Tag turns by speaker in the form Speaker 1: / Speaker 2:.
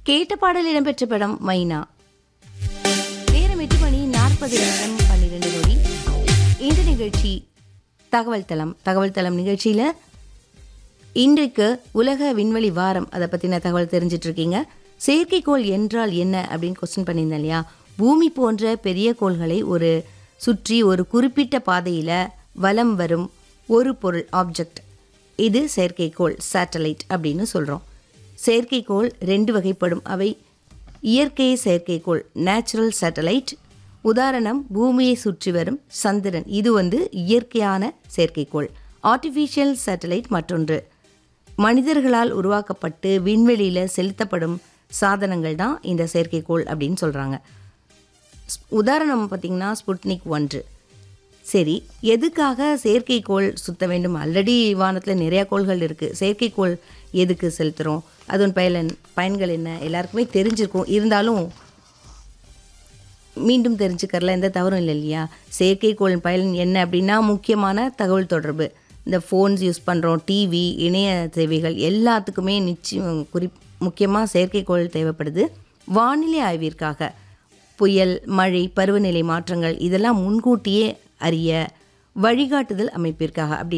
Speaker 1: கேட்ட பாடல் இடம்பெற்ற படம் மைனா நேரம் எட்டு மணி நாற்பது நிமிடம் பன்னிரெண்டு நொடி இந்த நிகழ்ச்சி தகவல் தளம் தகவல் தளம் நிகழ்ச்சியில் இன்றைக்கு உலக விண்வெளி வாரம் அதை பற்றின தகவல் தெரிஞ்சிட்டு இருக்கீங்க செயற்கைக்கோள் என்றால் என்ன அப்படின்னு கொஸ்டின் பண்ணியிருந்தேன் இல்லையா பூமி போன்ற பெரிய கோள்களை ஒரு சுற்றி ஒரு குறிப்பிட்ட பாதையில் வலம் வரும் ஒரு பொருள் ஆப்ஜெக்ட் இது செயற்கைக்கோள் சேட்டலைட் அப்படின்னு சொல்கிறோம் செயற்கைக்கோள் ரெண்டு வகைப்படும் அவை இயற்கை செயற்கைக்கோள் நேச்சுரல் சேட்டலைட் உதாரணம் பூமியை சுற்றி வரும் சந்திரன் இது வந்து இயற்கையான செயற்கைக்கோள் ஆர்டிஃபிஷியல் சேட்டலைட் மற்றொன்று மனிதர்களால் உருவாக்கப்பட்டு விண்வெளியில் செலுத்தப்படும் சாதனங்கள் தான் இந்த செயற்கைக்கோள் அப்படின்னு சொல்கிறாங்க உதாரணம் பார்த்திங்கன்னா ஸ்புட்னிக் ஒன்று சரி எதுக்காக செயற்கைக்கோள் சுத்த வேண்டும் ஆல்ரெடி வானத்தில் நிறையா கோள்கள் இருக்குது செயற்கைக்கோள் எதுக்கு செலுத்துகிறோம் அதன் பயன் பயன்கள் என்ன எல்லாருக்குமே தெரிஞ்சிருக்கும் இருந்தாலும் மீண்டும் தெரிஞ்சுக்கறல எந்த தவறும் இல்லை இல்லையா செயற்கைக்கோளின் பயன் என்ன அப்படின்னா முக்கியமான தகவல் தொடர்பு இந்த ஃபோன்ஸ் யூஸ் பண்ணுறோம் டிவி இணைய சேவைகள் எல்லாத்துக்குமே நிச்சயம் குறி முக்கியமாக செயற்கைக்கோள் தேவைப்படுது வானிலை ஆய்விற்காக புயல் மழை பருவநிலை மாற்றங்கள் இதெல்லாம் முன்கூட்டியே அறிய வழிகாட்டுதல் அமைப்பிற்காக அப்படி